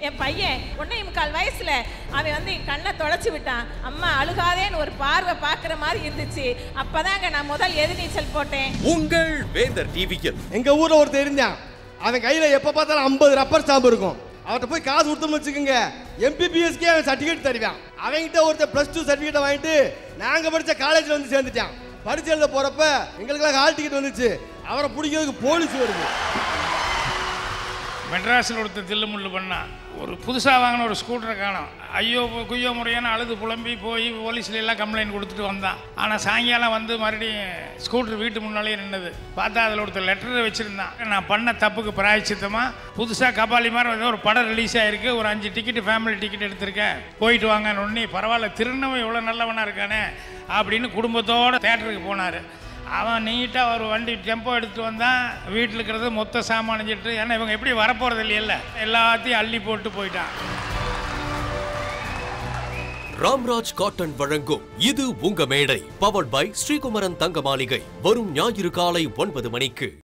என் பையன் ஒன்னே முக்கால் வயசுல அவன் வந்து என் கண்ணை தொலைச்சு விட்டான் அம்மா அழுகாதேன்னு ஒரு பார்வை பார்க்குற மாதிரி இருந்துச்சு அப்பதாங்க நான் முதல் எதிர்நீச்சல் போட்டேன் உங்கள் வேந்தர் டிவியில் எங்க ஊர்ல ஒருத்தர் இருந்தான் அவன் கையில எப்ப பார்த்தாலும் ஐம்பது ரப்பர் ஸ்டாம்பு இருக்கும் அவர்கிட்ட போய் காசு கொடுத்தோம்னு வச்சுக்கோங்க எம்பிபிஎஸ்க்கே அவன் சர்டிஃபிகேட் தருவான் அவன்கிட்ட ஒருத்தர் ப்ளஸ் டூ சர்டிஃபிகேட் வாங்கிட்டு நாங்க படிச்ச காலேஜ்ல வந்து சேர்ந்துட்டான் படிச்சு எழுத போறப்ப எங்களுக்கெல்லாம் ஹால் டிக்கெட் வந்துச்சு அவரை பிடிக்கிறதுக்கு போலீஸ் வருது மெட்ராஸில் ஒருத்தர் தில்லுமுள்ளு பண்ணான் ஒரு புதுசாக வாங்கின ஒரு ஸ்கூட்டரை காணோம் ஐயோ குய்யோ முறையான அழுது புலம்பி போய் போலீஸ்ல எல்லாம் கம்ப்ளைண்ட் கொடுத்துட்டு வந்தான் ஆனால் சாயங்காலம் வந்து மறுபடியும் ஸ்கூட்டர் வீட்டு முன்னாலேயே நின்னது பார்த்தா அதில் ஒருத்தர் லெட்டரை வச்சுருந்தான் நான் பண்ண தப்புக்கு பிராயச்சித்தமாக புதுசாக கபாலி மாதிரி வந்து ஒரு படம் ரிலீஸ் ஆகிருக்கு ஒரு அஞ்சு டிக்கெட்டு ஃபேமிலி டிக்கெட் எடுத்திருக்கேன் போயிட்டு வாங்கன்னு ஒன்னே பரவாயில்ல திருநவன் இவ்வளோ நல்லவனாக இருக்கானே அப்படின்னு குடும்பத்தோடு தேட்டருக்கு போனார் அவன் நீட்டாக ஒரு வண்டி டெம்போ எடுத்துட்டு வந்தான் வீட்டில் இருக்கிறது மொத்த சாமானிச்சிட்டு ஏன்னா இவங்க எப்படி வரப்போகிறது இல்லையில்ல எல்லாத்தையும் அள்ளி போட்டு போயிட்டான் ராம்ராஜ் காட்டன் வழங்கும் இது உங்க மேடை பவர்ட் பை ஸ்ரீகுமரன் தங்க மாளிகை வரும் ஞாயிறு காலை ஒன்பது மணிக்கு